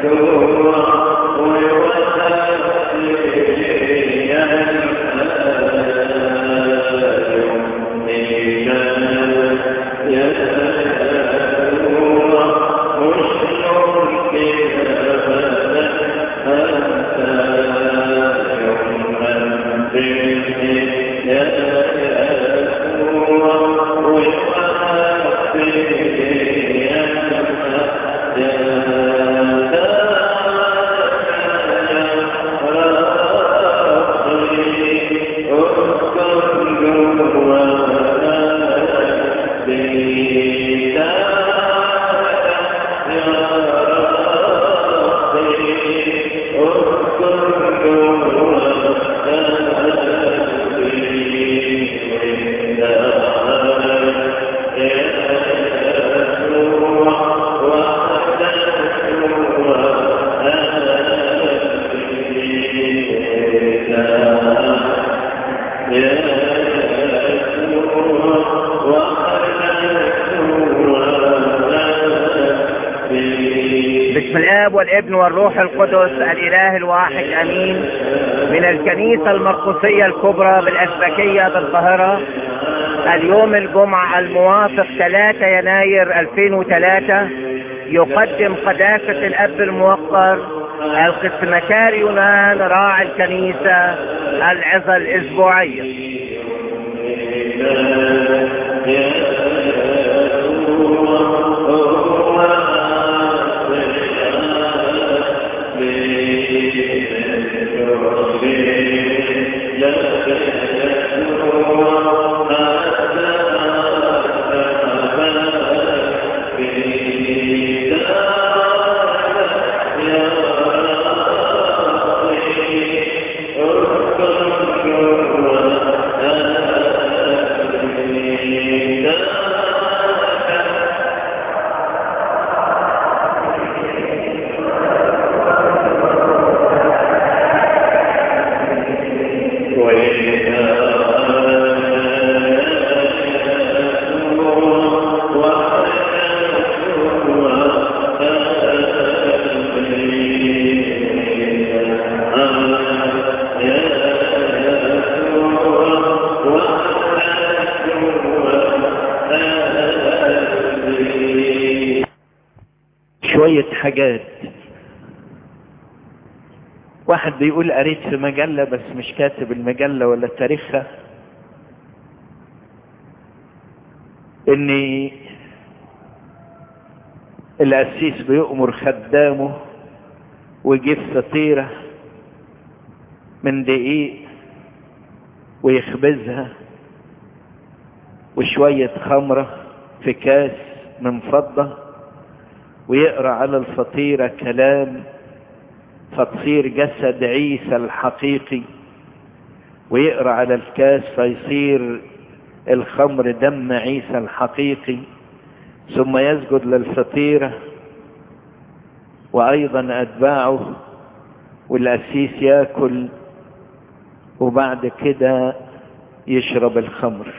بسم الاب والابن والروح القدس الاله الواحد امين من الكنيسة المرقسية الكبرى بالاسبكية بالقاهرة اليوم الجمعة الموافق 3 يناير 2003 يقدم قداسة الاب الموقر القسمكاري يونان راعي الكنيسة العظة الاسبوعية شوية حاجات واحد بيقول قريت في مجلة بس مش كاتب المجلة ولا تاريخها ان القسيس بيؤمر خدامه ويجيب فطيرة من دقيق ويخبزها وشوية خمرة في كاس من فضة ويقرأ على الفطيرة كلام فتصير جسد عيسى الحقيقي ويقرأ على الكاس فيصير الخمر دم عيسى الحقيقي ثم يسجد للفطيرة وأيضا أتباعه والقسيس ياكل وبعد كده يشرب الخمر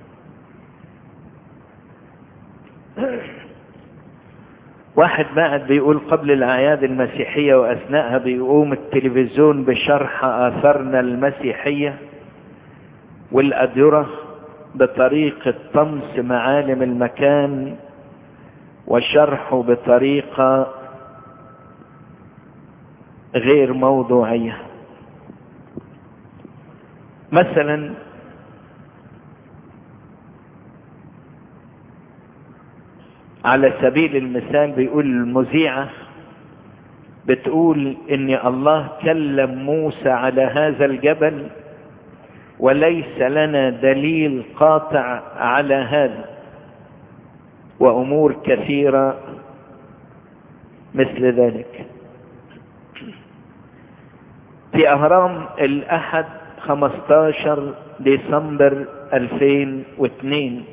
واحد بعد بيقول قبل الأعياد المسيحية وأثناءها بيقوم التلفزيون بشرح آثارنا المسيحية والأديرة بطريقة طمس معالم المكان وشرحه بطريقة غير موضوعية مثلا على سبيل المثال بيقول المذيعة بتقول ان الله كلم موسى على هذا الجبل وليس لنا دليل قاطع على هذا وامور كثيرة مثل ذلك في اهرام الاحد 15 ديسمبر 2002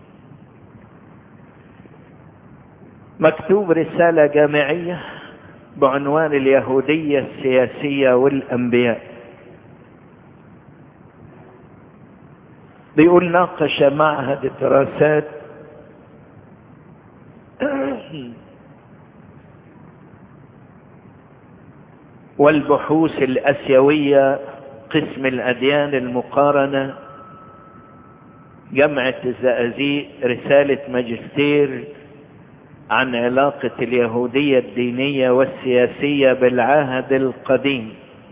مكتوب رسالة جامعية بعنوان اليهودية السياسية والأنبياء بيقول ناقش معهد الدراسات والبحوث الاسيويه قسم الاديان المقارنه جامعه الزقازيق رساله ماجستير عن علاقه اليهوديه الدينيه والسياسيه بالعهد القديم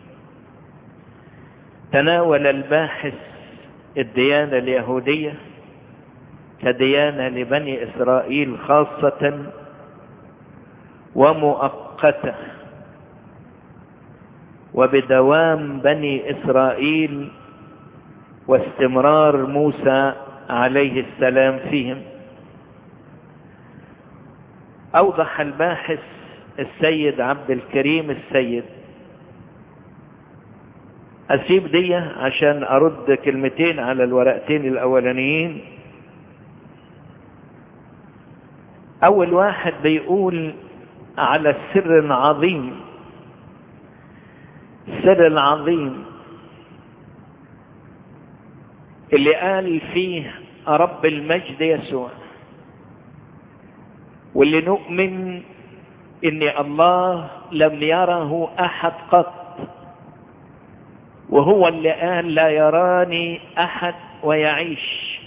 تناول الباحث الديانه اليهوديه كديانه لبني اسرائيل خاصه ومؤقته وبدوام بني اسرائيل واستمرار موسى عليه السلام فيهم اوضح الباحث السيد عبد الكريم السيد اسيب دي عشان ارد كلمتين على الورقتين الاولانيين اول واحد بيقول على السر العظيم السر العظيم اللي قال فيه رب المجد يسوع واللي نؤمن ان الله لم يره احد قط وهو اللي قال لا يراني احد ويعيش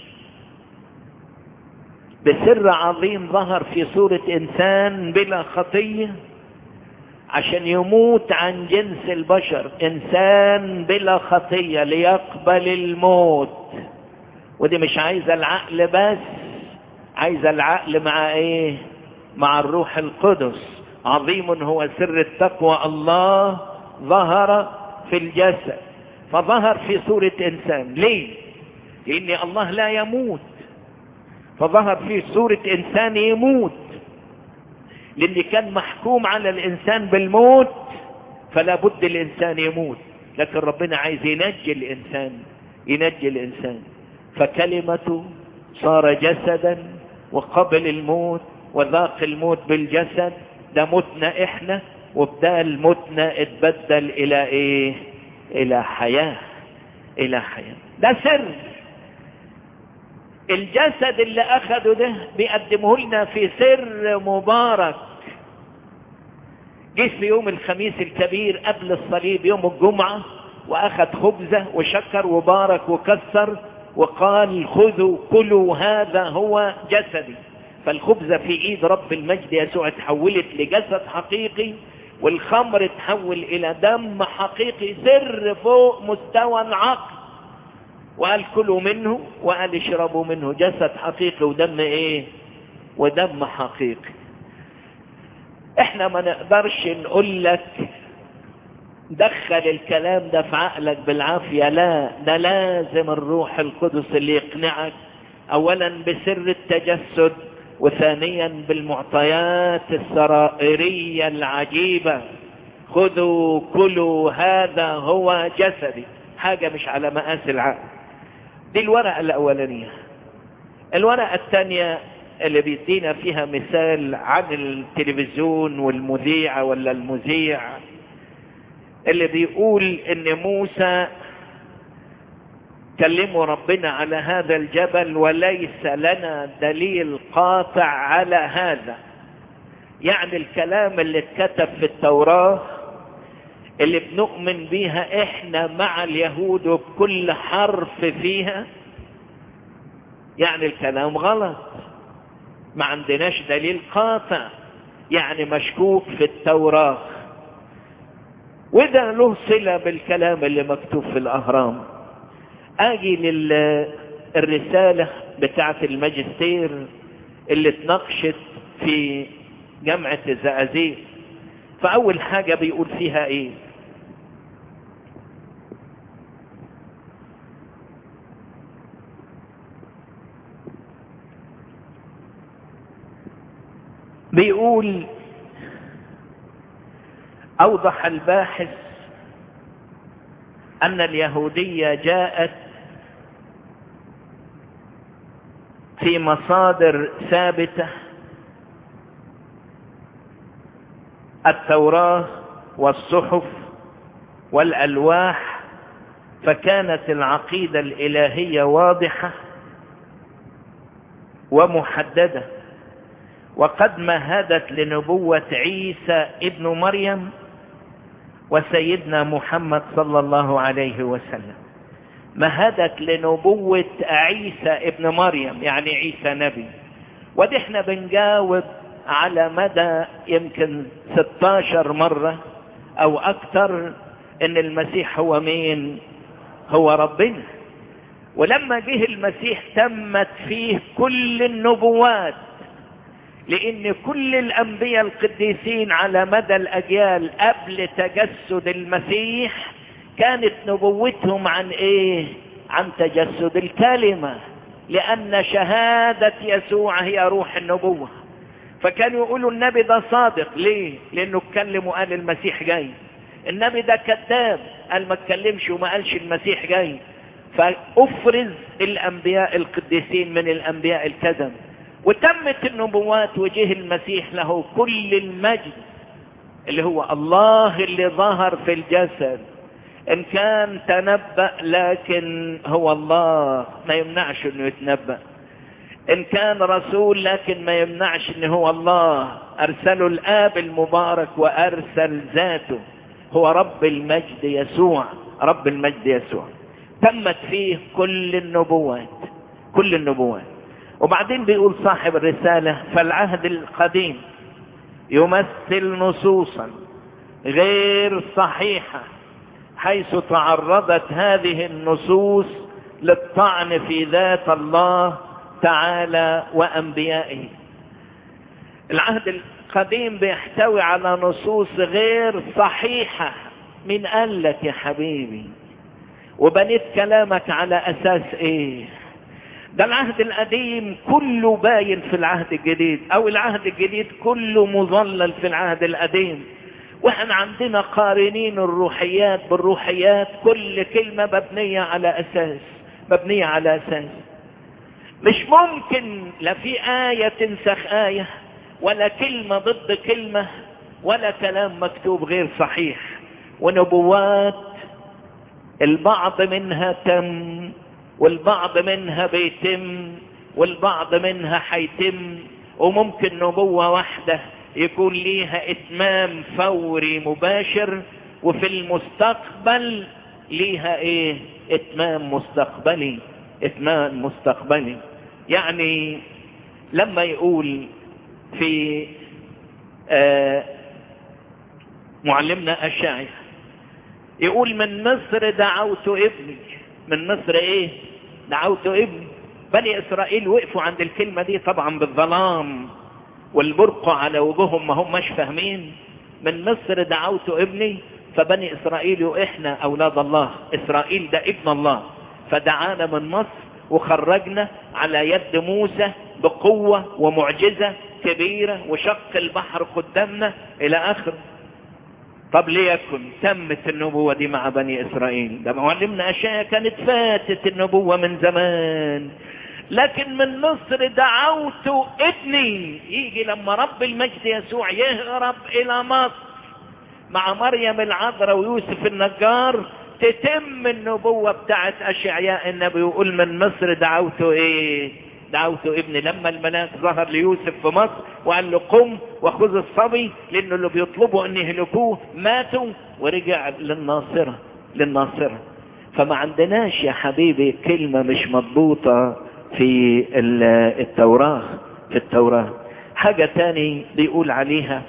بسر عظيم ظهر في صورة انسان بلا خطية عشان يموت عن جنس البشر انسان بلا خطية ليقبل الموت ودي مش عايزة العقل بس عايزة العقل مع ايه مع الروح القدس عظيم هو سر التقوى الله ظهر في الجسد فظهر في صورة انسان ليه لان الله لا يموت فظهر في صورة انسان يموت لان كان محكوم على الانسان بالموت فلا بد الانسان يموت لكن ربنا عايز ينجي الانسان ينجي الانسان فكلمته صار جسدا وقبل الموت وذاق الموت بالجسد ده متنا احنا وبدال موتنا اتبدل الى ايه الى حياة الى حياة ده سر الجسد اللي اخده ده بيقدمه لنا في سر مبارك جه في يوم الخميس الكبير قبل الصليب يوم الجمعة واخد خبزة وشكر وبارك وكسر وقال خذوا كلوا هذا هو جسدي فالخبزة في ايد رب المجد يسوع اتحولت لجسد حقيقي والخمر اتحول الى دم حقيقي سر فوق مستوى العقل وقال كلوا منه وقال اشربوا منه جسد حقيقي ودم ايه ودم حقيقي احنا ما نقدرش نقول لك دخل الكلام ده في عقلك بالعافية لا ده لازم الروح القدس اللي يقنعك اولا بسر التجسد وثانيا بالمعطيات السرائرية العجيبة خذوا كلوا هذا هو جسدي حاجة مش على مقاس العقل دي الورقة الأولانية الورقة الثانية اللي بيدينا فيها مثال عن التلفزيون والمذيعة ولا المذيع اللي بيقول ان موسى كلموا ربنا على هذا الجبل وليس لنا دليل قاطع على هذا يعني الكلام اللي اتكتب في التوراة اللي بنؤمن بيها احنا مع اليهود وبكل حرف فيها يعني الكلام غلط ما عندناش دليل قاطع يعني مشكوك في التوراة وده له صلة بالكلام اللي مكتوب في الأهرام اجي للرسالة بتاعة الماجستير اللي اتناقشت في جامعة الزقازيق فاول حاجة بيقول فيها ايه بيقول اوضح الباحث ان اليهودية جاءت في مصادر ثابتة التوراة والصحف والألواح فكانت العقيدة الإلهية واضحة ومحددة وقد مهدت لنبوة عيسى ابن مريم وسيدنا محمد صلى الله عليه وسلم مهدت لنبوة عيسى ابن مريم يعني عيسى نبي ودي احنا بنجاوب على مدى يمكن 16 مرة او اكتر ان المسيح هو مين هو ربنا ولما جه المسيح تمت فيه كل النبوات لان كل الانبياء القديسين على مدى الاجيال قبل تجسد المسيح كانت نبوتهم عن ايه عن تجسد الكلمة لان شهادة يسوع هي روح النبوة فكانوا يقولوا النبي ده صادق ليه لانه اتكلم وقال المسيح جاي النبي ده كذاب قال ما اتكلمش وما قالش المسيح جاي فافرز الانبياء القديسين من الانبياء الكذب وتمت النبوات وجه المسيح له كل المجد اللي هو الله اللي ظهر في الجسد ان كان تنبأ لكن هو الله ما يمنعش انه يتنبأ ان كان رسول لكن ما يمنعش ان هو الله ارسله الاب المبارك وارسل ذاته هو رب المجد يسوع رب المجد يسوع تمت فيه كل النبوات كل النبوات وبعدين بيقول صاحب الرسالة فالعهد القديم يمثل نصوصا غير صحيحة حيث تعرضت هذه النصوص للطعن في ذات الله تعالى وأنبيائه العهد القديم بيحتوي على نصوص غير صحيحة من قال لك يا حبيبي وبنيت كلامك على أساس إيه ده العهد القديم كله باين في العهد الجديد او العهد الجديد كله مظلل في العهد القديم واحنا عندنا قارنين الروحيات بالروحيات كل كلمة مبنية على اساس مبنية على اساس مش ممكن لا في آية تنسخ آية ولا كلمة ضد كلمة ولا كلام مكتوب غير صحيح ونبوات البعض منها تم والبعض منها بيتم والبعض منها حيتم وممكن نبوة واحدة يكون ليها اتمام فوري مباشر وفي المستقبل ليها ايه اتمام مستقبلي اتمام مستقبلي يعني لما يقول في آه معلمنا الشاعر يقول من مصر دعوت ابني من مصر ايه دعوت ابني بني اسرائيل وقفوا عند الكلمة دي طبعا بالظلام والبرق على وجوههم ما هماش فاهمين من مصر دعوت ابني فبني اسرائيل واحنا اولاد الله اسرائيل ده ابن الله فدعانا من مصر وخرجنا على يد موسى بقوة ومعجزة كبيرة وشق البحر قدامنا الى اخر طب ليكن تمت النبوة دي مع بني اسرائيل ده معلمنا اشياء كانت فاتت النبوة من زمان لكن من مصر دعوت ابني يجي لما رب المجد يسوع يهرب الى مصر مع مريم العذراء ويوسف النجار تتم النبوة بتاعت اشعياء النبي يقول من مصر دعوت ايه دعوت ابني لما الملاك ظهر ليوسف في مصر وقال له قم وخذ الصبي لانه اللي بيطلبوا ان يهلكوه ماتوا ورجع للناصرة للناصرة فما عندناش يا حبيبي كلمة مش مضبوطة في التوراة في التوراة حاجة تاني بيقول عليها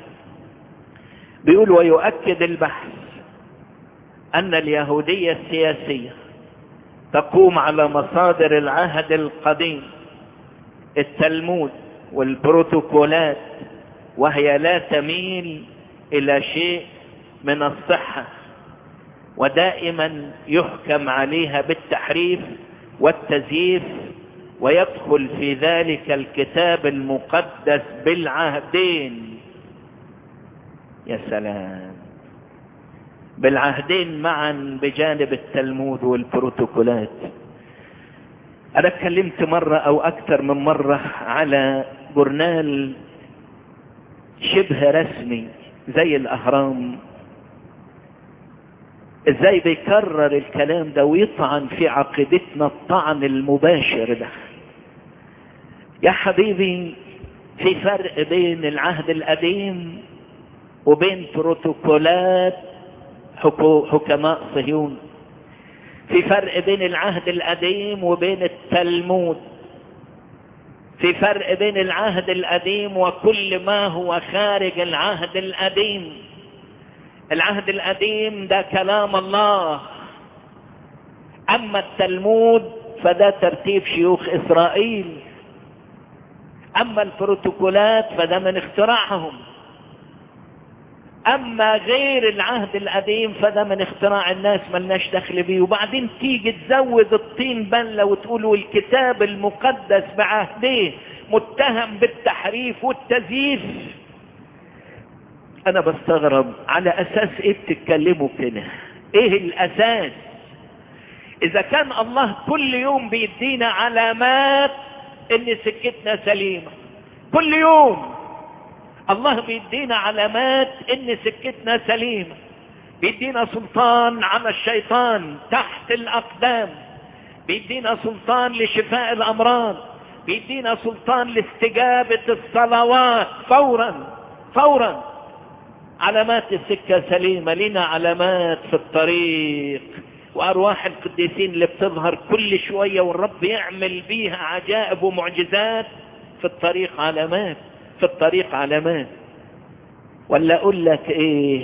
بيقول ويؤكد البحث ان اليهودية السياسية تقوم على مصادر العهد القديم التلمود والبروتوكولات وهي لا تميل الى شيء من الصحة ودائما يحكم عليها بالتحريف والتزييف ويدخل في ذلك الكتاب المقدس بالعهدين يا سلام بالعهدين معا بجانب التلمود والبروتوكولات انا اتكلمت مرة او اكثر من مرة على جورنال شبه رسمي زي الاهرام ازاي بيكرر الكلام ده ويطعن في عقيدتنا الطعن المباشر ده يا حبيبي في فرق بين العهد القديم وبين بروتوكولات حكماء صهيون في فرق بين العهد القديم وبين التلمود في فرق بين العهد القديم وكل ما هو خارج العهد القديم العهد القديم ده كلام الله اما التلمود فده ترتيب شيوخ اسرائيل اما البروتوكولات فده من اختراعهم اما غير العهد القديم فده من اختراع الناس ملناش دخل بيه وبعدين تيجي تزود الطين بلة وتقولوا الكتاب المقدس بعهده متهم بالتحريف والتزييف انا بستغرب على اساس ايه بتتكلموا كده ايه الاساس اذا كان الله كل يوم بيدينا علامات ان سكتنا سليمة كل يوم الله بيدينا علامات ان سكتنا سليمة بيدينا سلطان على الشيطان تحت الاقدام بيدينا سلطان لشفاء الامراض بيدينا سلطان لاستجابة الصلوات فورا فورا علامات السكة سليمة لنا علامات في الطريق وارواح القديسين اللي بتظهر كل شوية والرب يعمل بيها عجائب ومعجزات في الطريق علامات في الطريق علامات ولا اقول لك ايه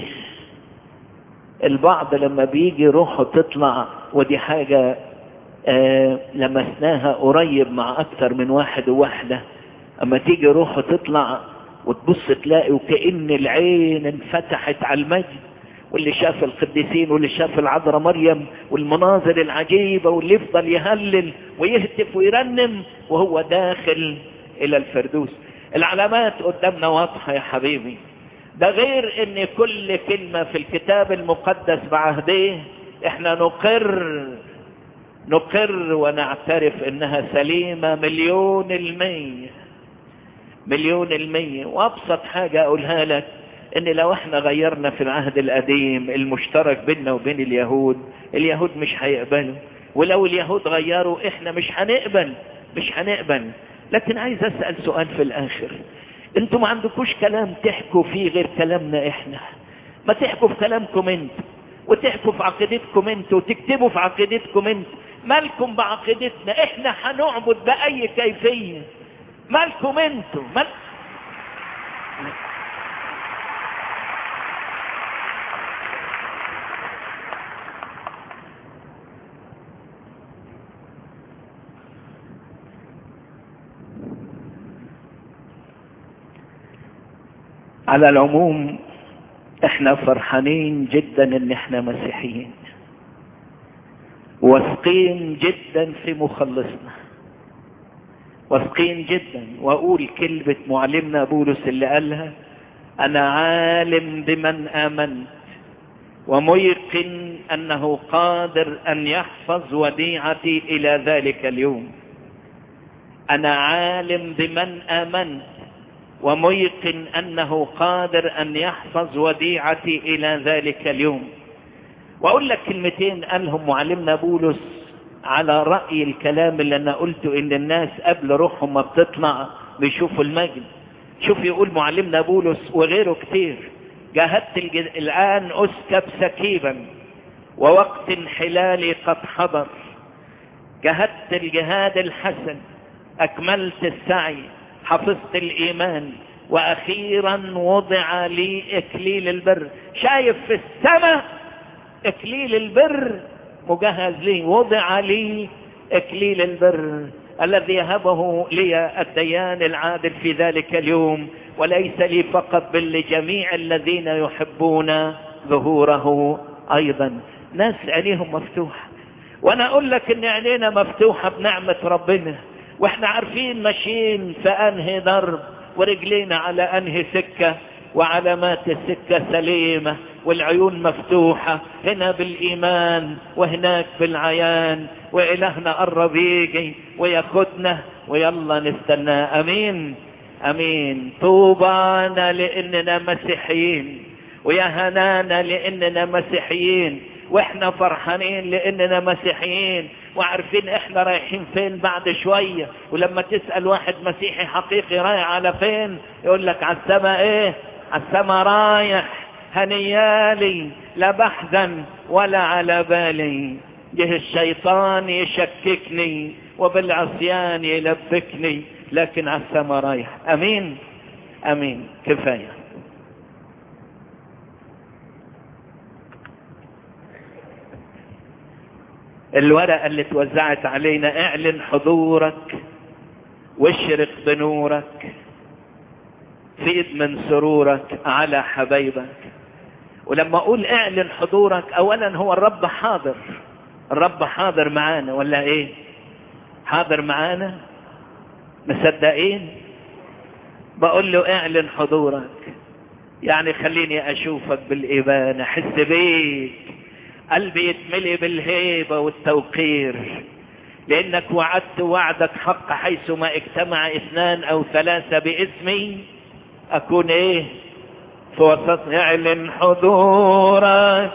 البعض لما بيجي روحه تطلع ودي حاجة آه لمسناها قريب مع اكتر من واحد وواحدة اما تيجي روحه تطلع وتبص تلاقي وكأن العين انفتحت على المجد واللي شاف القديسين واللي شاف العذراء مريم والمناظر العجيبة واللي يفضل يهلل ويهتف ويرنم وهو داخل الى الفردوس العلامات قدامنا واضحة يا حبيبي ده غير ان كل كلمة في الكتاب المقدس بعهده احنا نقر نقر ونعترف انها سليمة مليون المية مليون المية وابسط حاجة اقولها لك ان لو احنا غيرنا في العهد القديم المشترك بيننا وبين اليهود اليهود مش هيقبلوا ولو اليهود غيروا احنا مش هنقبل مش هنقبل لكن عايز اسأل سؤال في الاخر انتوا ما عندكوش كلام تحكوا فيه غير كلامنا احنا ما تحكوا في كلامكم انت وتحكوا في عقيدتكم انت وتكتبوا في عقيدتكم انت مالكم بعقيدتنا احنا هنعبد بأي كيفية مالكم انتوا مال... على العموم احنا فرحانين جدا ان احنا مسيحيين واثقين جدا في مخلصنا واثقين جدا واقول كلمة معلمنا بولس اللي قالها انا عالم بمن امنت وميقن انه قادر ان يحفظ وديعتي الى ذلك اليوم انا عالم بمن امنت وميقن انه قادر ان يحفظ وديعتي الى ذلك اليوم واقول لك كلمتين قالهم معلمنا بولس على رأي الكلام اللي انا قلته ان الناس قبل روحهم ما بتطلع بيشوفوا المجد شوف يقول معلمنا بولس وغيره كتير جاهدت الجد... الان اسكب سكيبا ووقت انحلالي قد حضر جاهدت الجهاد الحسن اكملت السعي حفظت الايمان واخيرا وضع لي اكليل البر شايف في السماء اكليل البر مجهز لي وضع لي اكليل البر الذي يهبه لي الديان العادل في ذلك اليوم وليس لي فقط بل لجميع الذين يحبون ظهوره ايضا ناس عينيهم مفتوحة وانا اقول لك ان عينينا مفتوحة بنعمة ربنا واحنا عارفين ماشيين في انهي ضرب ورجلينا على انهي سكة وعلامات السكة سليمة والعيون مفتوحة هنا بالإيمان وهناك بالعيان وإلهنا قرب يجي وياخدنا ويلا نستناه أمين أمين طوبانا لأننا مسيحيين ويا هنانا لأننا مسيحيين واحنا فرحانين لاننا مسيحيين وعارفين احنا رايحين فين بعد شوية ولما تسأل واحد مسيحي حقيقي رايح على فين يقول لك على السما ايه على السما رايح هنيالي لا بحزن ولا على بالي جه الشيطان يشككني وبالعصيان يلبكني لكن على السما رايح امين امين كفايه الورقة اللي توزعت علينا اعلن حضورك واشرق بنورك فيد من سرورك على حبايبك ولما اقول اعلن حضورك اولا هو الرب حاضر الرب حاضر معانا ولا ايه حاضر معانا مصدقين بقول له اعلن حضورك يعني خليني اشوفك بالايمان احس بيك قلبي يتملي بالهيبة والتوقير لانك وعدت وعدك حق حيث ما اجتمع اثنان او ثلاثة باسمي اكون ايه في وسط اعلن حضورك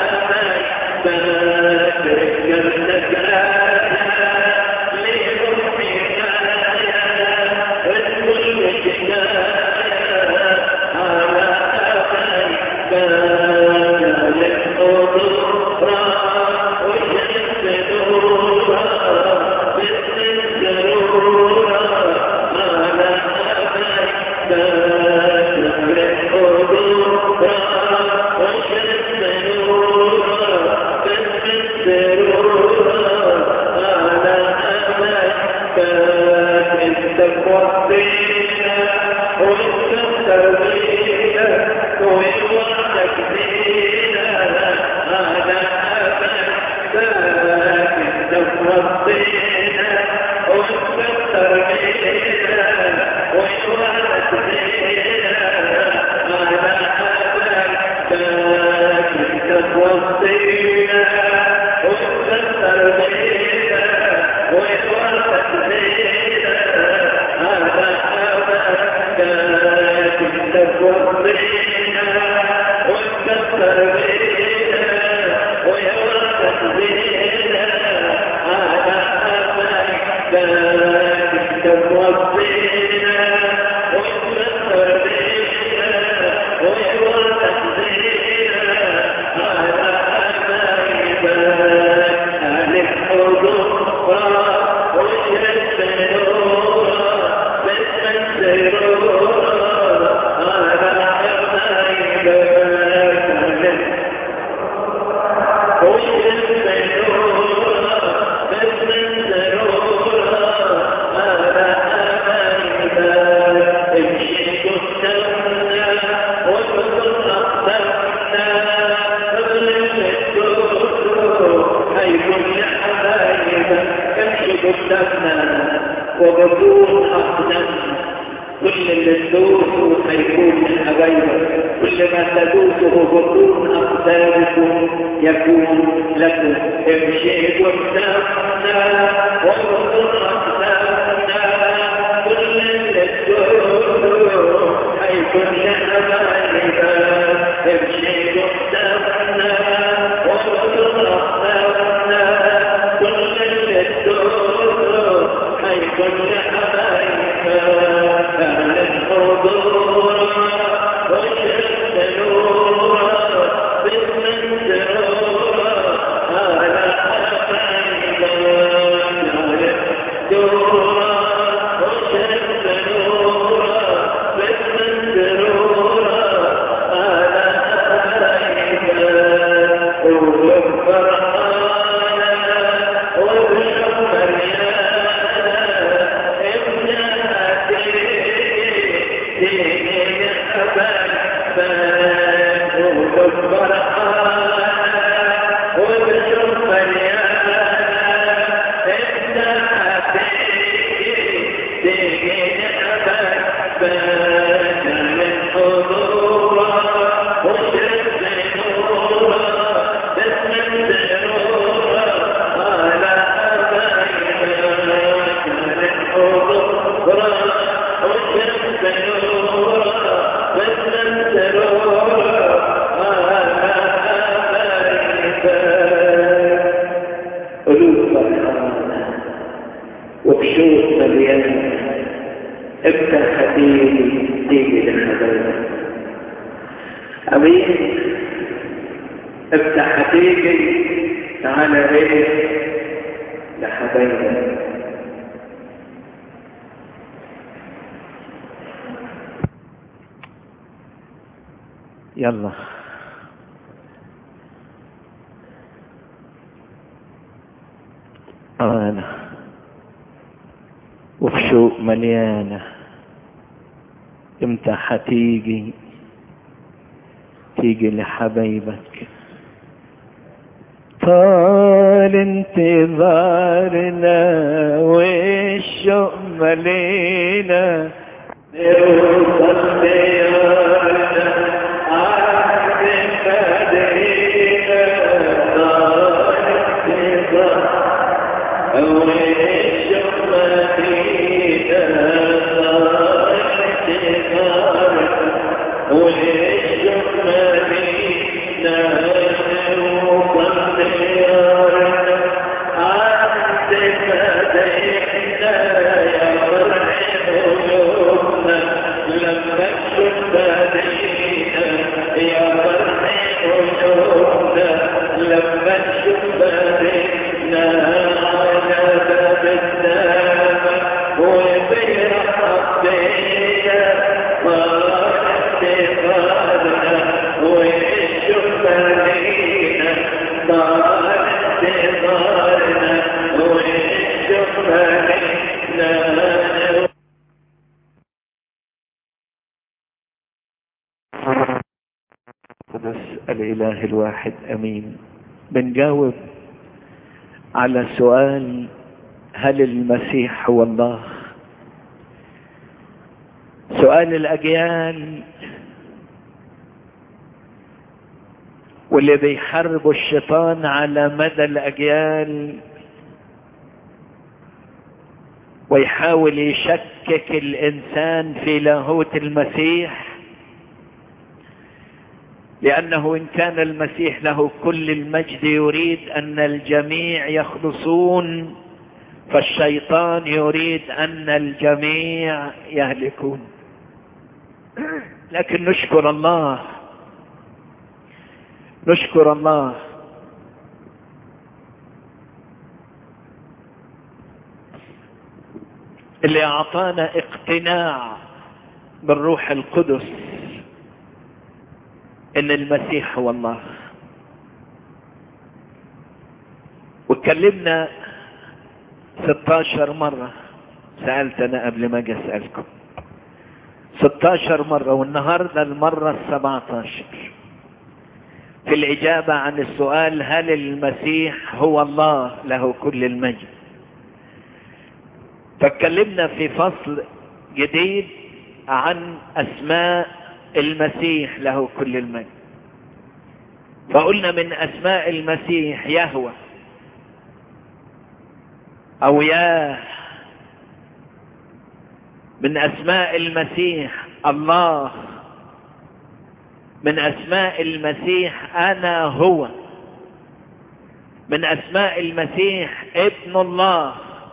Thank you. انت توفينا وانت ترضينا ووعدك فينا هذا ابدك انت توفينا وانت ترضينا ووعدك فينا هذا ابدك انت توفينا وانت ترضينا ووعدك فينا هذا ابدك انت توفينا وانت ترضينا ووعدك فينا هذا ابدك انت توفينا وانت ترضينا ووعدك فينا هذا ابدك اهل الحضور ويشهد نور باسم السرور هذا حبايبك اهل ويشهد نور باسم السرور هذا حبايبك امشي قدامنا وادخل اقدامنا اغلب الدور حيكون لحبايبك امشي قدامنا وبدون اقدامنا كل اللي تدوسه هيكون من حبايبك كل ما تدوسه بطون اقدامكم يكون لكم امشي قدامنا وبطون اقدامنا كل اللي تدوسه هيكون لحبايبك امشي قدامنا وبطون اقدامنا كل اللي تدوسه هيكون لحبايبك أهل الحضور وشد نور باسم السرور هذا حبايبك أهل الدور وشد نور باسم السرور هذا حبايبك قول فرحانا وابشر مريانا ابنها تيجي أبان قول فرحانا وابشر مريانا ابنها تيجي أبان كان الحضور وشد نور باسم السرور على أبائنا كان الحضور وشد نور باسم السرور على أبائنا قلوب فرحانة وبشوق مليانة ابدا حبيبي تيجي لحبايبك امين ابدا حبيبي تعالى ايه لحبايبك يلا أنا وبشوق مليانة امتى حتيجي تيجي لحبايبك طال انتظارنا والشوق ملينا نوصل ديارنا عهد مدينة دار انتظار أول الشوق مدينة دار انتظار والشوق مدينة نوصل ديارنا عهد مدينة يا فرح قلوبنا لما تشوف مدينة يا فرح قلوبنا لما تشوف مدينة على باب السما وبيرح بينا فرح انتظارنا ونشوف مدينة طال انتظارنا ونشوف مدينة الإله الواحد أمين بنجاوب على سؤال هل المسيح هو الله سؤال الأجيال واللي بيحاربوا الشيطان على مدى الأجيال ويحاول يشكك الإنسان في لاهوت المسيح لأنه إن كان المسيح له كل المجد يريد أن الجميع يخلصون فالشيطان يريد أن الجميع يهلكون لكن نشكر الله نشكر الله اللي أعطانا اقتناع بالروح القدس ان المسيح هو الله واتكلمنا 16 مرة سألت انا قبل ما اجي اسألكم 16 مرة والنهاردة المرة السبعتاشر في الإجابة عن السؤال هل المسيح هو الله له كل المجد فاتكلمنا في فصل جديد عن أسماء المسيح له كل المجد فقلنا من أسماء المسيح يهوى أو ياه من أسماء المسيح الله من أسماء المسيح أنا هو من أسماء المسيح ابن الله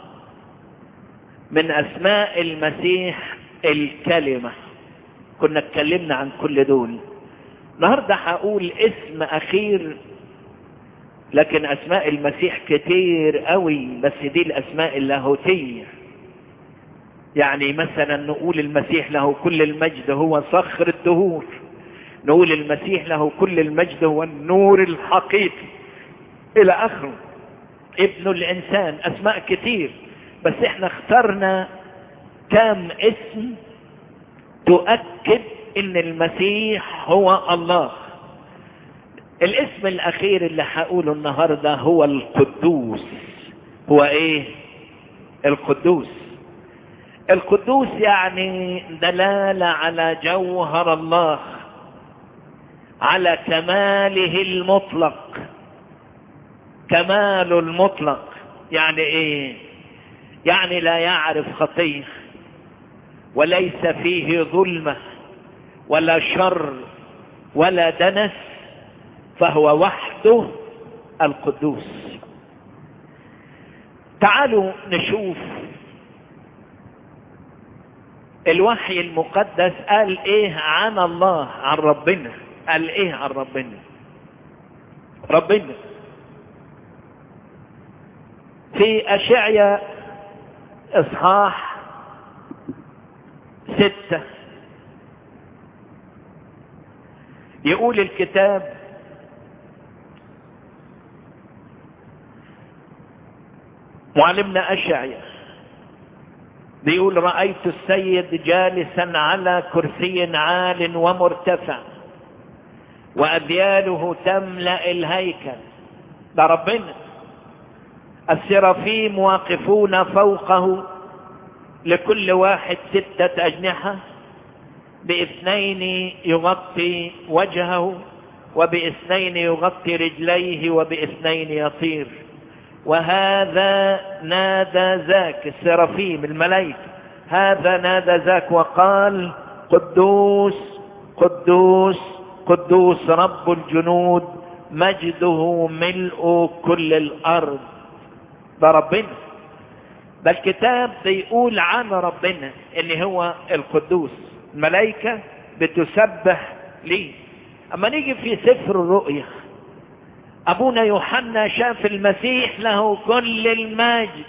من أسماء المسيح الكلمة كنا اتكلمنا عن كل دول النهاردة هقول اسم أخير لكن أسماء المسيح كتير قوي بس دي الأسماء اللاهوتية يعني مثلا نقول المسيح له كل المجد هو صخر الدهور نقول المسيح له كل المجد هو النور الحقيقي إلى آخره ابن الإنسان أسماء كتير بس احنا اخترنا كام اسم تؤكد ان المسيح هو الله الاسم الاخير اللي هقوله النهارده هو القدوس هو ايه القدوس القدوس يعني دلاله على جوهر الله على كماله المطلق كمال المطلق يعني ايه يعني لا يعرف خطيه وليس فيه ظلمه ولا شر ولا دنس فهو وحده القدوس تعالوا نشوف الوحي المقدس قال ايه عن الله عن ربنا قال ايه عن ربنا ربنا في اشعيا اصحاح ستة يقول الكتاب معلمنا أشعيا بيقول رأيت السيد جالسا على كرسي عال ومرتفع وأذياله تملأ الهيكل ده ربنا السرافيم واقفون فوقه لكل واحد ستة أجنحة باثنين يغطي وجهه وباثنين يغطي رجليه وباثنين يطير وهذا نادى ذاك السرافيم الملائكة هذا نادى ذاك وقال قدوس قدوس قدوس رب الجنود مجده ملء كل الأرض ده ربنا ده الكتاب بيقول عن ربنا ان هو القدوس الملائكة بتسبح ليه اما نيجي في سفر الرؤيا ابونا يوحنا شاف المسيح له كل المجد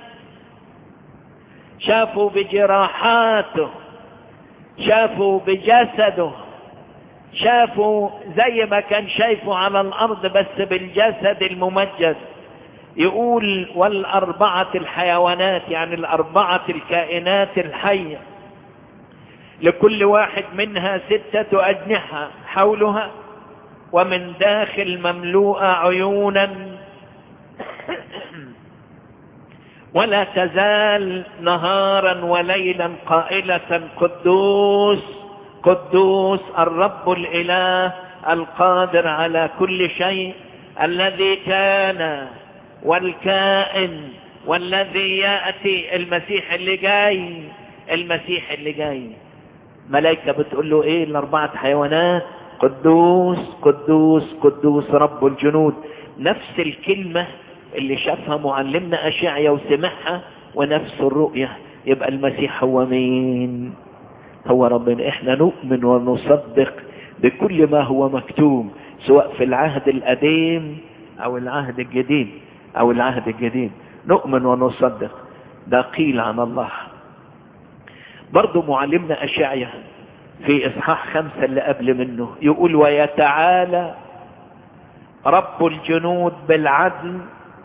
شافوا بجراحاته شافوا بجسده شافوا زي ما كان شايفه على الارض بس بالجسد الممجد يقول والاربعة الحيوانات يعني الاربعة الكائنات الحية لكل واحد منها ستة اجنحة حولها ومن داخل مملوءة عيونا ولا تزال نهارا وليلا قائلة قدوس قدوس الرب الإله القادر على كل شيء الذي كان والكائن والذي يأتي المسيح اللي جاي المسيح اللي جاي ملائكة بتقول له ايه الاربعة حيوانات قدوس قدوس قدوس رب الجنود نفس الكلمة اللي شافها معلمنا أشعيا وسمعها ونفس الرؤية يبقى المسيح هو مين هو ربنا احنا نؤمن ونصدق بكل ما هو مكتوب سواء في العهد القديم او العهد الجديد او العهد الجديد نؤمن ونصدق ده قيل عن الله برضو معلمنا أشعيا في إصحاح خمسة اللي قبل منه يقول ويتعالى رب الجنود بالعدل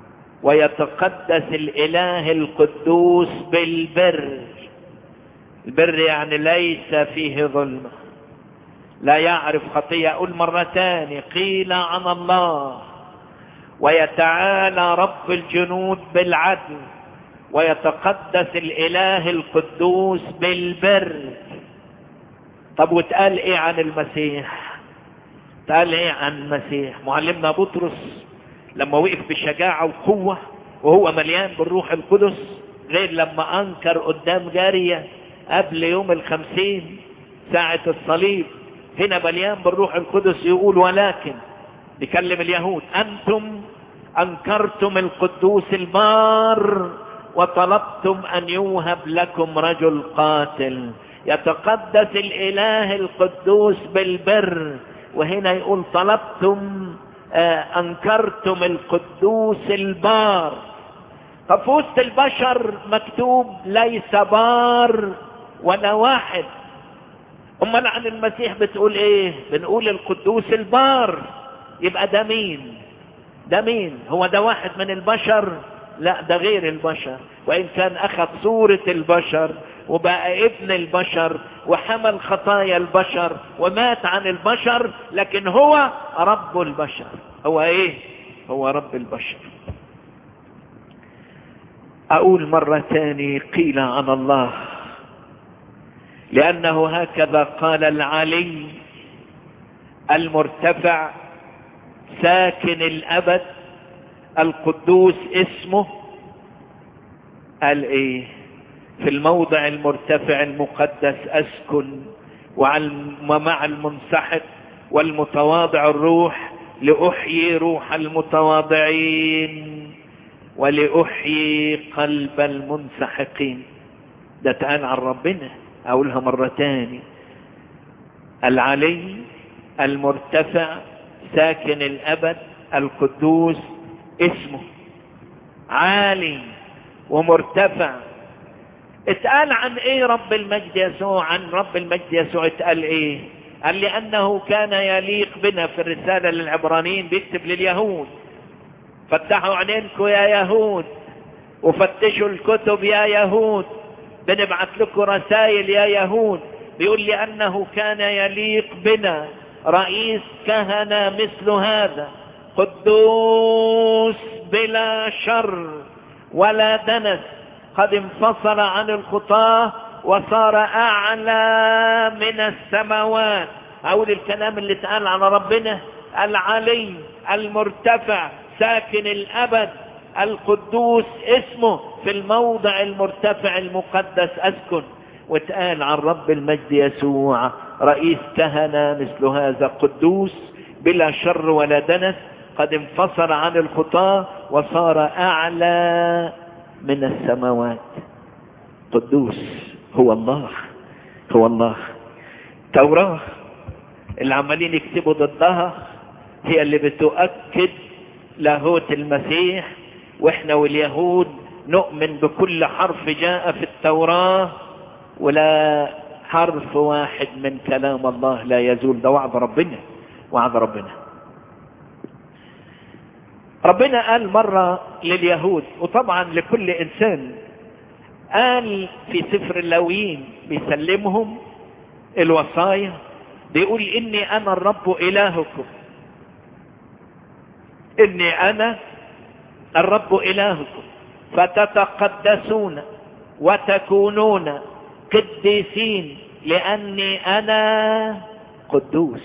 ويتقدس الإله القدوس بالبر البر يعني ليس فيه ظلمة لا يعرف خطية أقول مرة تاني قيل عن الله ويتعالى رب الجنود بالعدل ويتقدس الإله القدوس بالبر طب واتقال ايه عن المسيح قال ايه عن المسيح معلمنا بطرس لما وقف بشجاعة وقوة وهو مليان بالروح القدس غير لما انكر قدام جارية قبل يوم الخمسين ساعة الصليب هنا مليان بالروح القدس يقول ولكن بيكلم اليهود انتم انكرتم القدوس البار وطلبتم ان يوهب لكم رجل قاتل يتقدس الاله القدوس بالبر وهنا يقول طلبتم آه انكرتم القدوس البار طب في وسط البشر مكتوب ليس بار ولا واحد امال عن المسيح بتقول ايه بنقول القدوس البار يبقى ده مين ده مين هو ده واحد من البشر لا ده غير البشر وإن كان أخذ صورة البشر وبقى ابن البشر وحمل خطايا البشر ومات عن البشر لكن هو رب البشر هو ايه هو رب البشر أقول مرة تاني قيل عن الله لأنه هكذا قال العلي المرتفع ساكن الأبد القدوس اسمه قال ايه في الموضع المرتفع المقدس اسكن ومع المنسحق والمتواضع الروح لأحيي روح المتواضعين ولأحيي قلب المنسحقين ده اتقال عن ربنا أقولها مرة تاني العلي المرتفع ساكن الأبد القدوس اسمه عالي ومرتفع اتقال عن ايه رب المجد يسوع عن رب المجد يسوع اتقال ايه قال لانه كان يليق بنا في الرسالة للعبرانيين بيكتب لليهود فتحوا عينينكم يا يهود وفتشوا الكتب يا يهود بنبعث لكم رسائل يا يهود بيقول لأنه كان يليق بنا رئيس كهنة مثل هذا قدوس بلا شر ولا دنس قد انفصل عن الخطاة وصار أعلى من السماوات أقول الكلام اللي اتقال على ربنا العلي المرتفع ساكن الأبد القدوس اسمه في الموضع المرتفع المقدس أسكن واتقال عن رب المجد يسوع رئيس كهنة مثل هذا قدوس بلا شر ولا دنس قد انفصل عن الخطاة وصار أعلى من السماوات قدوس هو الله هو الله توراة اللي عمالين يكتبوا ضدها هي اللي بتؤكد لاهوت المسيح واحنا واليهود نؤمن بكل حرف جاء في التوراة ولا حرف واحد من كلام الله لا يزول ده وعد ربنا وعد ربنا ربنا قال مرة لليهود وطبعا لكل انسان قال في سفر اللاويين بيسلمهم الوصايا بيقول اني انا الرب الهكم اني انا الرب الهكم فتتقدسون وتكونون قديسين لاني انا قدوس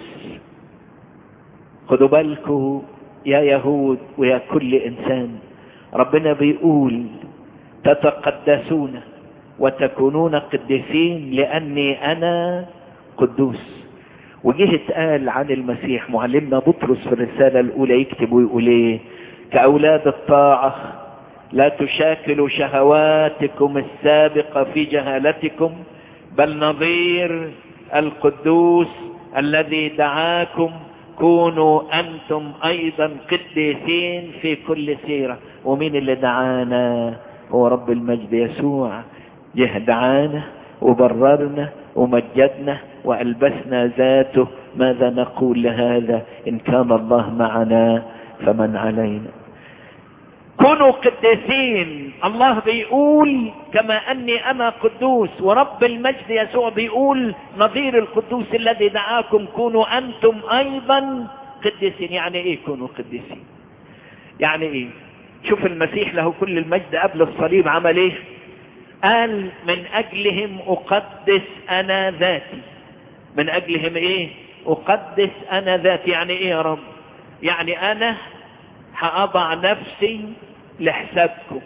خدوا بالكم يا يهود ويا كل انسان ربنا بيقول تتقدسون وتكونون قديسين لاني انا قدوس وجه اتقال عن المسيح معلمنا بطرس في الرساله الاولى يكتب ويقول ايه كاولاد الطاعه لا تشاكلوا شهواتكم السابقه في جهالتكم بل نظير القدوس الذي دعاكم كونوا انتم ايضا قديسين في كل سيره ومين اللي دعانا هو رب المجد يسوع جه دعانا وبررنا ومجدنا والبسنا ذاته ماذا نقول لهذا ان كان الله معنا فمن علينا كونوا قديسين الله بيقول كما اني انا قدوس ورب المجد يسوع بيقول نظير القدوس الذي دعاكم كونوا انتم ايضا قديسين يعني ايه كونوا قديسين يعني ايه شوف المسيح له كل المجد قبل الصليب عمل ايه قال من اجلهم اقدس انا ذاتي من اجلهم ايه اقدس انا ذاتي يعني ايه يا رب يعني انا هأضع نفسي لحسابكم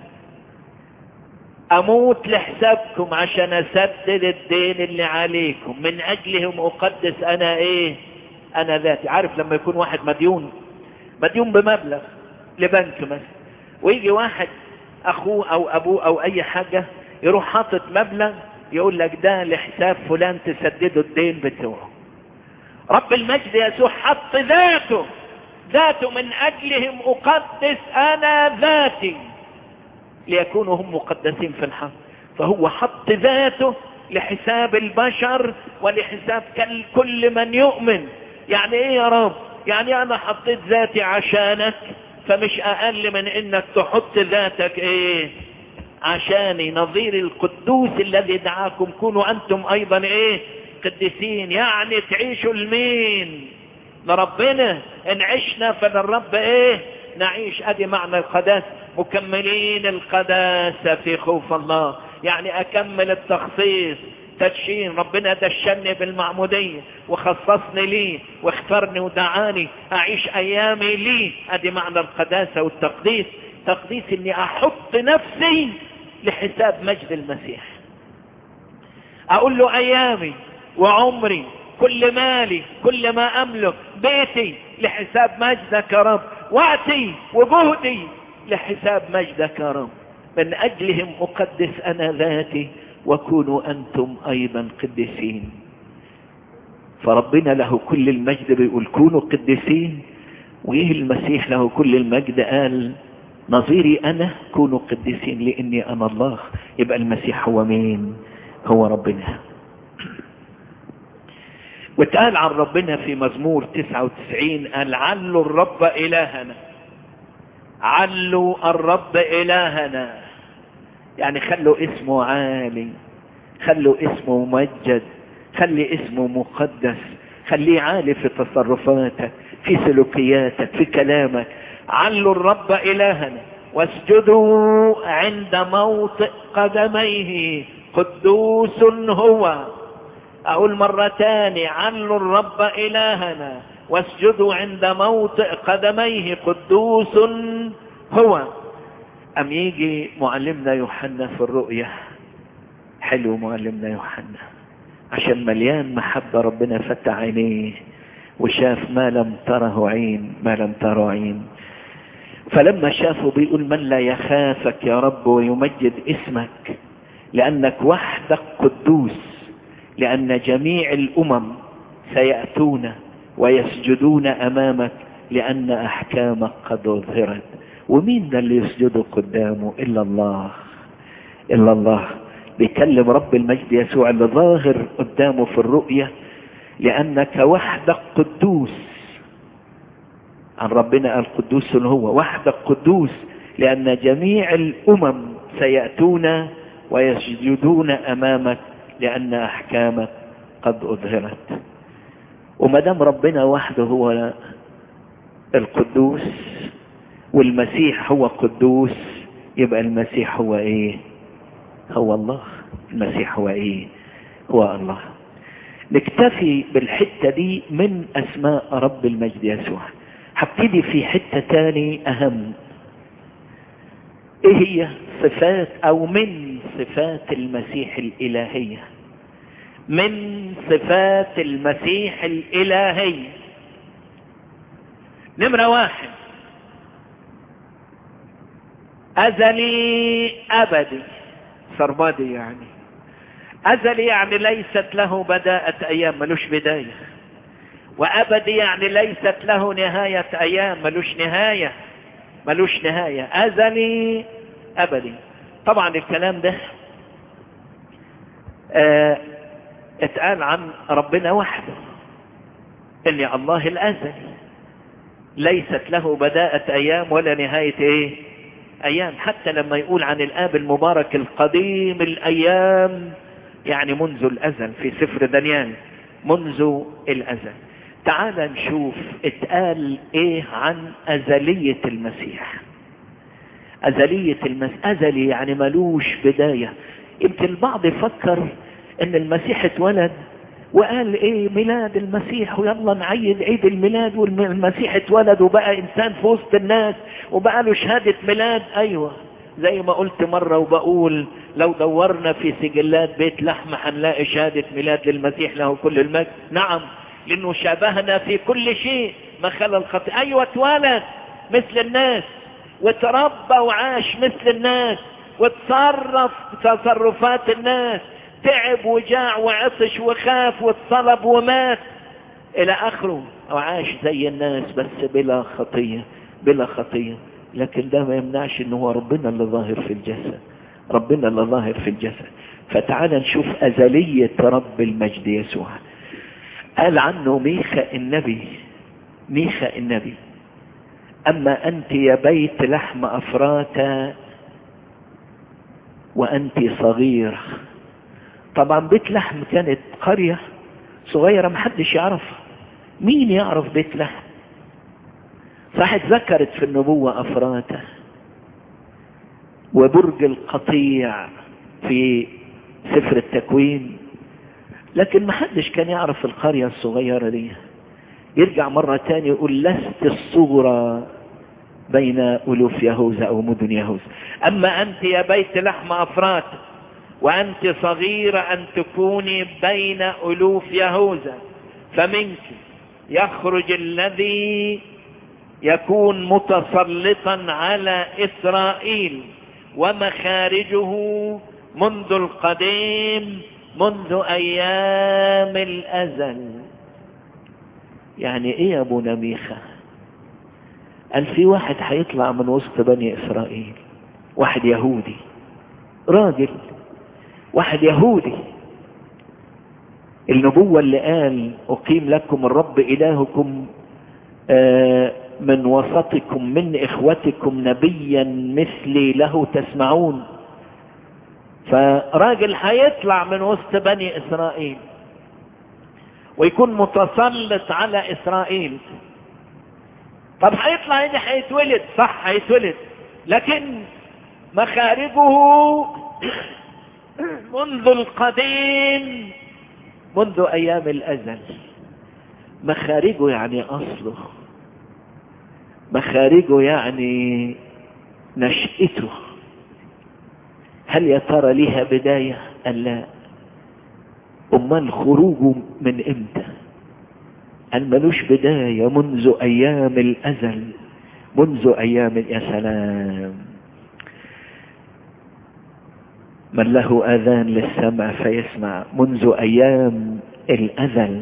اموت لحسابكم عشان اسدد الدين اللي عليكم من اجلهم اقدس انا ايه انا ذاتي عارف لما يكون واحد مديون مديون بمبلغ لبنك مثلا ويجي واحد اخوه او ابوه او اي حاجة يروح حاطط مبلغ يقول لك ده لحساب فلان تسدده الدين بتوعه رب المجد يسوع حط ذاته ذاته من اجلهم اقدس انا ذاتي ليكونوا هم مقدسين في الحق فهو حط ذاته لحساب البشر ولحساب كل من يؤمن يعني ايه يا رب يعني انا حطيت ذاتي عشانك فمش اقل من انك تحط ذاتك ايه عشاني نظير القدوس الذي دعاكم كونوا انتم ايضا ايه قديسين يعني تعيشوا لمين لربنا ان عشنا فللرب ايه نعيش ادي معنى القداسة مكملين القداسة في خوف الله يعني اكمل التخصيص تدشين ربنا دشني بالمعمودية وخصصني لي واختارني ودعاني اعيش ايامي لي ادي معنى القداسة والتقديس تقديس اني احط نفسي لحساب مجد المسيح اقول له ايامي وعمري كل مالي كل ما املك بيتي لحساب مجدك يا رب وقتي وجهدي لحساب مجدك يا رب من اجلهم اقدس انا ذاتي وكونوا انتم ايضا قديسين فربنا له كل المجد بيقول كونوا قديسين وايه المسيح له كل المجد قال نظيري انا كونوا قديسين لاني انا الله يبقى المسيح هو مين هو ربنا واتقال عن ربنا في مزمور 99 قال علوا الرب إلهنا علوا الرب إلهنا يعني خلوا اسمه عالي خلوا اسمه ممجد خلي اسمه مقدس خليه عالي في تصرفاتك في سلوكياتك في كلامك علوا الرب إلهنا واسجدوا عند موطئ قدميه قدوس هو اقول مرة تاني علوا الرب الهنا واسجدوا عند موطئ قدميه قدوس هو ام يجي معلمنا يوحنا في الرؤية حلو معلمنا يوحنا عشان مليان محبة ربنا فتح عينيه وشاف ما لم تره عين ما لم تره عين فلما شافه بيقول من لا يخافك يا رب ويمجد اسمك لانك وحدك قدوس لأن جميع الأمم سيأتون ويسجدون أمامك لأن أحكامك قد أظهرت ومين ده اللي يسجد قدامه إلا الله إلا الله بيكلم رب المجد يسوع اللي ظاهر قدامه في الرؤية لأنك وحدك قدوس عن ربنا قال قدوس هو وحدك قدوس لأن جميع الأمم سيأتون ويسجدون أمامك لأن أحكامك قد أظهرت وما دام ربنا وحده هو القدوس والمسيح هو قدوس يبقى المسيح هو ايه هو الله المسيح هو ايه هو الله نكتفي بالحتة دي من اسماء رب المجد يسوع هبتدي في حتة تاني اهم ايه هي صفات او من صفات المسيح الالهية من صفات المسيح الالهية نمرة واحد ازلي ابدي سرمادي يعني ازلي يعني ليست له بداءة ايام ملوش بداية وابدي يعني ليست له نهاية ايام ملوش نهاية ملوش نهاية ازلي ابدي طبعا الكلام ده آه اتقال عن ربنا وحده ان الله الازلي ليست له بداءة ايام ولا نهاية ايه ايام حتى لما يقول عن الاب المبارك القديم الايام يعني منذ الازل في سفر دانيال منذ الازل تعال نشوف اتقال ايه عن ازلية المسيح ازلية المسيح ازلي يعني ملوش بداية يمكن البعض يفكر ان المسيح اتولد وقال ايه ميلاد المسيح ويلا نعيد عيد الميلاد والمسيح اتولد وبقى انسان في وسط الناس وبقى له شهادة ميلاد ايوه زي ما قلت مرة وبقول لو دورنا في سجلات بيت لحمة هنلاقي شهادة ميلاد للمسيح له كل المجد نعم لانه شابهنا في كل شيء ما خلى الخطيئة ايوه اتولد مثل الناس وتربى وعاش مثل الناس وتصرف تصرفات الناس تعب وجاع وعطش وخاف واتصلب ومات الى اخره وعاش زي الناس بس بلا خطية بلا خطية لكن ده ما يمنعش ان هو ربنا اللي ظاهر في الجسد ربنا اللي ظاهر في الجسد فتعال نشوف ازلية رب المجد يسوع قال عنه ميخا النبي ميخا النبي اما انت يا بيت لحم افراتا وانت صغيره طبعا بيت لحم كانت قرية صغيرة محدش يعرفها مين يعرف بيت لحم صح ذكرت في النبوة أفراته وبرج القطيع في سفر التكوين لكن محدش كان يعرف القرية الصغيرة دي يرجع مرة تاني يقول لست الصغرى بين ألوف يهوذا أو مدن يهوذا أما أنت يا بيت لحم أفرات وأنت صغيرة أن تكوني بين ألوف يهوذا فمنك يخرج الذي يكون متسلطا على إسرائيل ومخارجه منذ القديم منذ أيام الأزل يعني إيه يا أبو نميخة قال في واحد هيطلع من وسط بني إسرائيل واحد يهودي راجل واحد يهودي النبوة اللي قال أقيم لكم الرب إلهكم من وسطكم من إخوتكم نبيا مثلي له تسمعون فراجل هيطلع من وسط بني إسرائيل ويكون متسلط على إسرائيل طب هيطلع هنا هيتولد صح هيتولد لكن مخارجه منذ القديم منذ ايام الازل مخارجه يعني اصله مخارجه يعني نشأته هل يا ترى لها بداية قال لا امال خروجه من امتى قال ملوش بداية منذ ايام الازل منذ ايام يا سلام من له اذان للسمع فيسمع منذ ايام الازل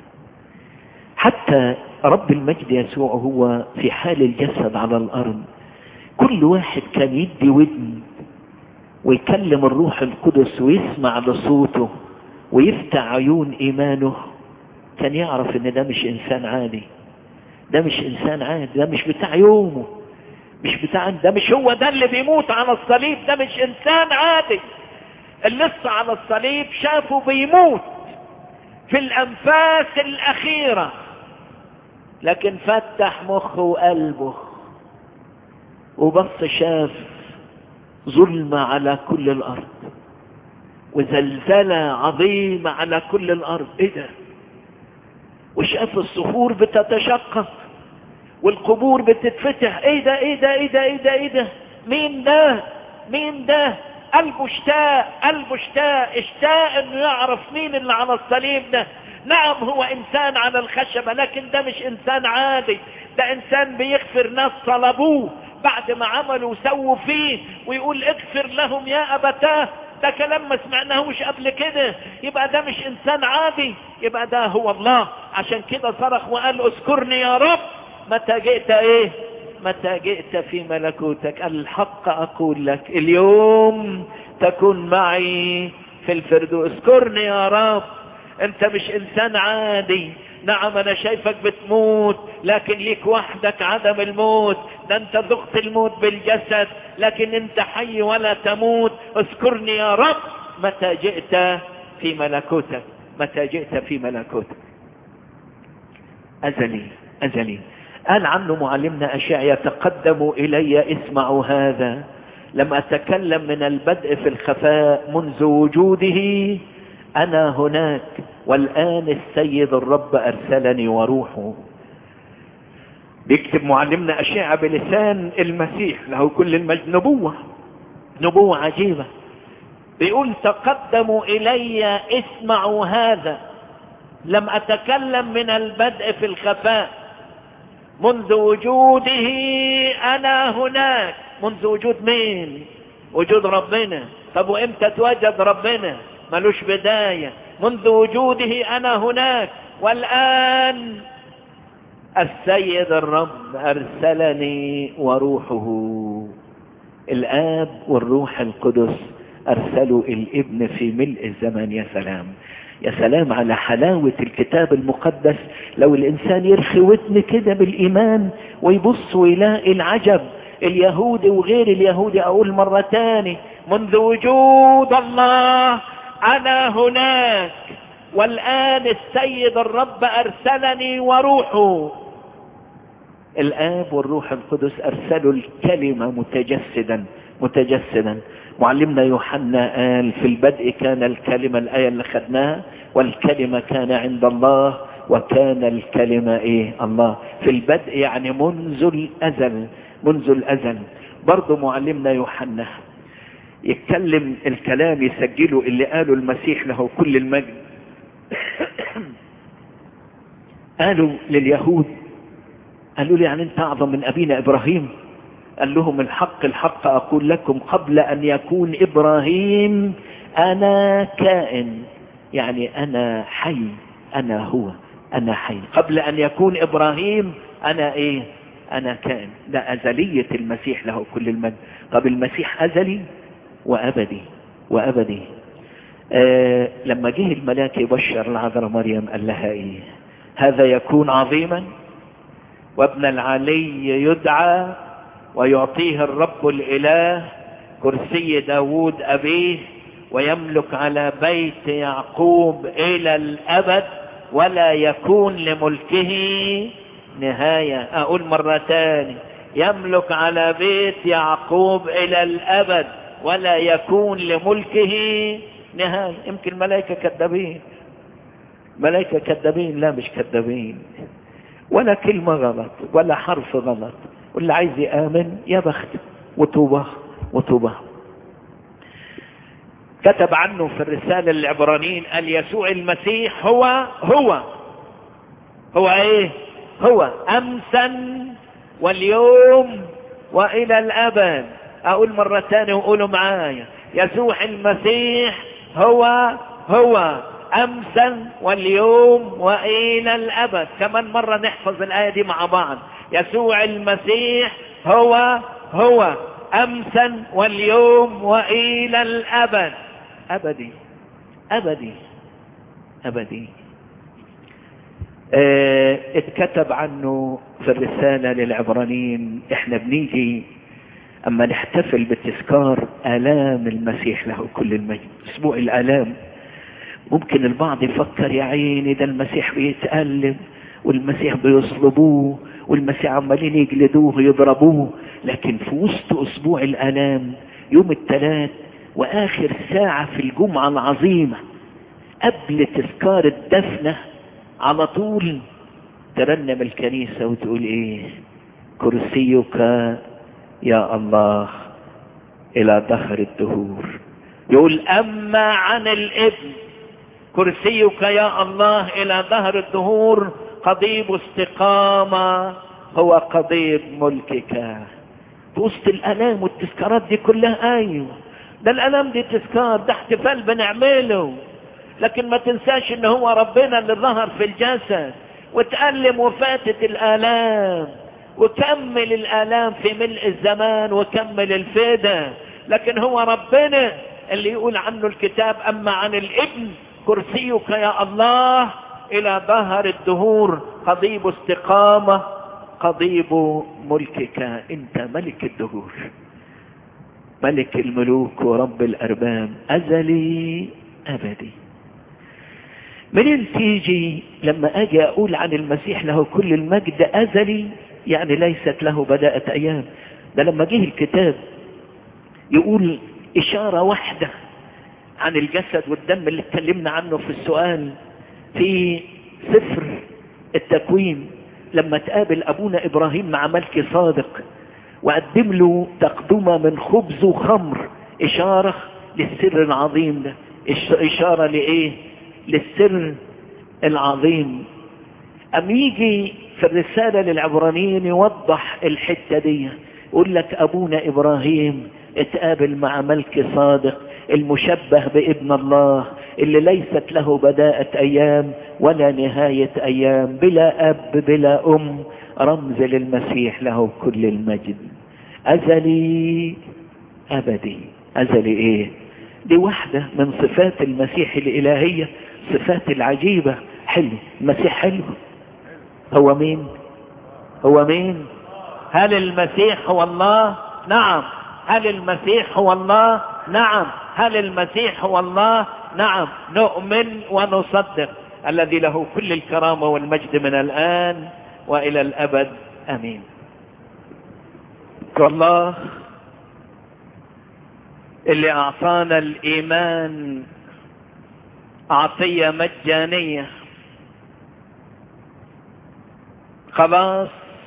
حتى رب المجد يسوع هو في حال الجسد على الارض كل واحد كان يدي ودن ويكلم الروح القدس ويسمع لصوته ويفتح عيون ايمانه كان يعرف ان ده مش انسان عادي ده مش انسان عادي ده مش بتاع يومه مش بتاع ده مش هو ده اللي بيموت على الصليب ده مش انسان عادي اللي لسه على الصليب شافه بيموت في الانفاس الاخيرة لكن فتح مخه وقلبه وبص شاف ظلمة على كل الأرض وزلزلة عظيمة على كل الأرض إيه ده وشاف الصخور بتتشقق والقبور بتتفتح ايه ده ايه ده ايه ده ايه ده ايه ده مين ده مين ده قلبه اشتاق قلبه اشتاق اشتاق انه يعرف مين اللي على الصليب ده نعم هو انسان على الخشبة لكن ده مش انسان عادي ده انسان بيغفر ناس صلبوه بعد ما عملوا وسووا فيه ويقول اغفر لهم يا ابتاه ده كلام ما سمعناهوش قبل كده يبقى ده مش انسان عادي يبقى ده هو الله عشان كده صرخ وقال اذكرني يا رب متى جئت ايه متى جئت في ملكوتك الحق اقول لك اليوم تكون معي في الفردوس اذكرني يا رب انت مش انسان عادي نعم انا شايفك بتموت لكن ليك وحدك عدم الموت ده انت ذقت الموت بالجسد لكن انت حي ولا تموت اذكرني يا رب متى جئت في ملكوتك متى جئت في ملكوتك ازلي ازلي قال عنه معلمنا اشياء يتقدم الي اسمعوا هذا لم اتكلم من البدء في الخفاء منذ وجوده انا هناك والان السيد الرب ارسلني وروحه بيكتب معلمنا اشعة بلسان المسيح له كل المجد نبوة نبوة عجيبة بيقول تقدموا الي اسمعوا هذا لم اتكلم من البدء في الخفاء منذ وجوده انا هناك منذ وجود مين وجود ربنا طب وامتى تواجد ربنا ملوش بداية منذ وجوده انا هناك والان السيد الرب ارسلني وروحه الاب والروح القدس ارسلوا الابن في ملء الزمان يا سلام يا سلام على حلاوة الكتاب المقدس لو الإنسان يرخي ودن كده بالإيمان ويبص ويلاقي العجب اليهودي وغير اليهودي أقول مرة تاني منذ وجود الله أنا هناك والآن السيد الرب أرسلني وروحه الآب والروح القدس أرسلوا الكلمة متجسدا متجسدا معلمنا يوحنا قال في البدء كان الكلمة الآية اللي خدناها والكلمة كان عند الله وكان الكلمة ايه الله في البدء يعني منذ الأزل منذ الأزل برضو معلمنا يوحنا يتكلم الكلام يسجله اللي قاله المسيح له كل المجد قالوا لليهود قالوا لي يعني انت اعظم من ابينا ابراهيم قال لهم الحق الحق اقول لكم قبل ان يكون ابراهيم انا كائن يعني انا حي انا هو انا حي قبل ان يكون ابراهيم انا ايه انا كائن ده ازلية المسيح له كل المجد طب المسيح ازلي وابدي وابدي آه لما جه الملاك يبشر العذراء مريم قال لها ايه هذا يكون عظيما وابن العلي يدعى ويعطيه الرب الاله كرسي داود ابيه ويملك على بيت يعقوب الى الابد ولا يكون لملكه نهاية اقول مرة تاني يملك على بيت يعقوب الى الابد ولا يكون لملكه نهاية يمكن ملائكة كذابين ملائكة كذابين لا مش كذابين ولا كلمة غلط ولا حرف غلط واللي عايز يآمن يا بخت وطوبة وطوبة كتب عنه في الرسالة العبرانيين قال يسوع المسيح هو هو هو ايه هو امسا واليوم والى الابد اقول مرة تانية وقولوا معايا يسوع المسيح هو هو امسا واليوم والى الابد كمان مرة نحفظ الاية دي مع بعض يسوع المسيح هو هو امسا واليوم والى الابد ابدي ابدي ابدي اه اتكتب عنه في الرسالة للعبرانيين احنا بنيجي اما نحتفل بتذكار الام المسيح له كل المجد اسبوع الالام ممكن البعض يفكر يا عيني ده المسيح بيتألم والمسيح بيصلبوه والمسيح عمالين يجلدوه يضربوه لكن في وسط اسبوع الالام يوم الثلاث واخر ساعة في الجمعة العظيمة قبل تذكار الدفنة على طول ترنم الكنيسة وتقول ايه كرسيك يا الله الى دهر الدهور يقول اما عن الابن كرسيك يا الله الى دهر الدهور قضيب استقامة هو قضيب ملكك في وسط الالام والتذكارات دي كلها ايوه ده الالام دي تذكار ده احتفال بنعمله لكن ما تنساش ان هو ربنا اللي ظهر في الجسد وتألم وفاتت الآلام وكمل الآلام في ملء الزمان وكمل الفدا لكن هو ربنا اللي يقول عنه الكتاب أما عن الابن كرسيك يا الله إلى ظهر الدهور قضيب استقامة قضيب ملكك أنت ملك الدهور ملك الملوك ورب الأرباب أزلي أبدي منين تيجي لما اجي اقول عن المسيح له كل المجد ازلي يعني ليست له بدأت ايام ده لما جه الكتاب يقول اشارة واحدة عن الجسد والدم اللي اتكلمنا عنه في السؤال في سفر التكوين لما تقابل ابونا ابراهيم مع ملك صادق وقدم له تقدمة من خبز وخمر اشارة للسر العظيم ده اشارة لايه للسر العظيم أم يجي في الرسالة للعبرانيين يوضح الحتة دي يقول لك أبونا إبراهيم اتقابل مع ملك صادق المشبه بابن الله اللي ليست له بداءة أيام ولا نهاية أيام بلا أب بلا أم رمز للمسيح له كل المجد أزلي أبدي أزلي إيه دي واحدة من صفات المسيح الإلهية صفات العجيبة حلو المسيح حلو هو مين هو مين هل المسيح هو الله نعم هل المسيح هو الله نعم هل المسيح هو الله نعم نؤمن ونصدق الذي له كل الكرامة والمجد من الآن وإلى الأبد أمين والله اللي أعطانا الإيمان عطية مجانية خلاص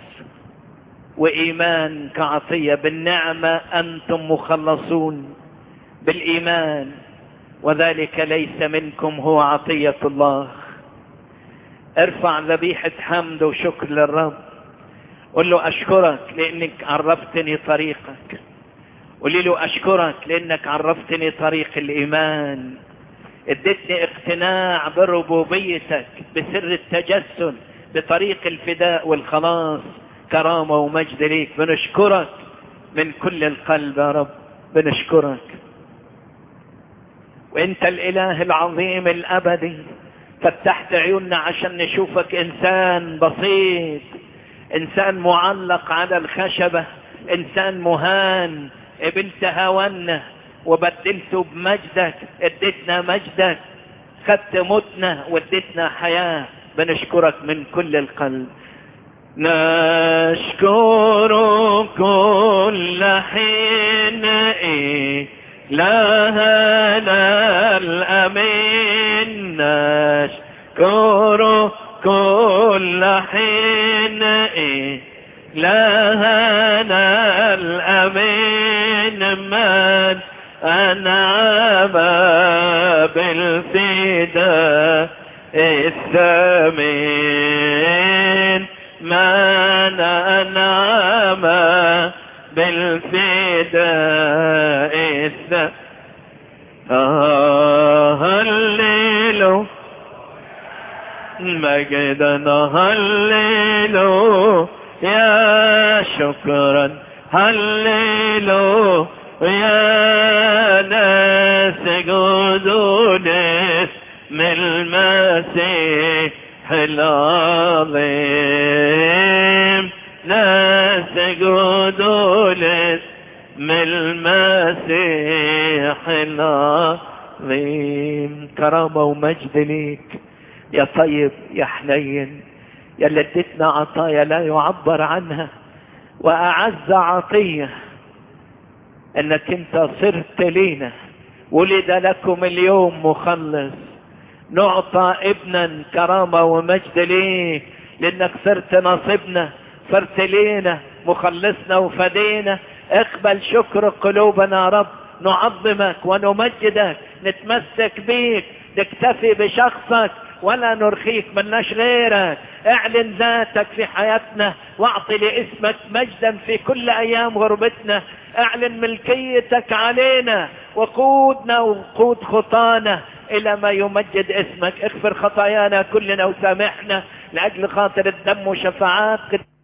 وإيمان كعطية بالنعمة أنتم مخلصون بالإيمان وذلك ليس منكم هو عطية الله ارفع ذبيحة حمد وشكر للرب قل له أشكرك لأنك عرفتني طريقك قولي له أشكرك لأنك عرفتني طريق الإيمان اديتني اقتناع بربوبيتك بسر التجسد بطريق الفداء والخلاص كرامة ومجد ليك بنشكرك من كل القلب يا رب بنشكرك وانت الاله العظيم الابدي فتحت عيوننا عشان نشوفك انسان بسيط انسان معلق على الخشبة انسان مهان قبلت هوانا وبدلته بمجدك اديتنا مجدك خدت موتنا واديتنا حياة بنشكرك من كل القلب نشكر كل حين إيه لهنا الأمين نشكر كل حين إيه لهنا الأمين من أنعم بالفداء الثمين من أنعم بالفداء الثمين آه هللو مجدنا هللو يا شكرا هللو يا ناس جدود اسم المسيح العظيم ناس جدود اسم المسيح العظيم كرامة ومجد ليك يا طيب يا حنين يا اللي اديتنا عطايا لا يعبر عنها واعز عطية انك انت صرت لينا ولد لكم اليوم مخلص نعطى ابنا كرامة ومجد ليه لانك صرت نصيبنا صرت لينا مخلصنا وفدينا اقبل شكر قلوبنا يا رب نعظمك ونمجدك نتمسك بيك نكتفي بشخصك ولا نرخيك ملناش غيرك اعلن ذاتك في حياتنا واعطي لاسمك مجدا في كل ايام غربتنا اعلن ملكيتك علينا وقودنا وقود خطانا الى ما يمجد اسمك اغفر خطايانا كلنا وسامحنا لاجل خاطر الدم وشفاعات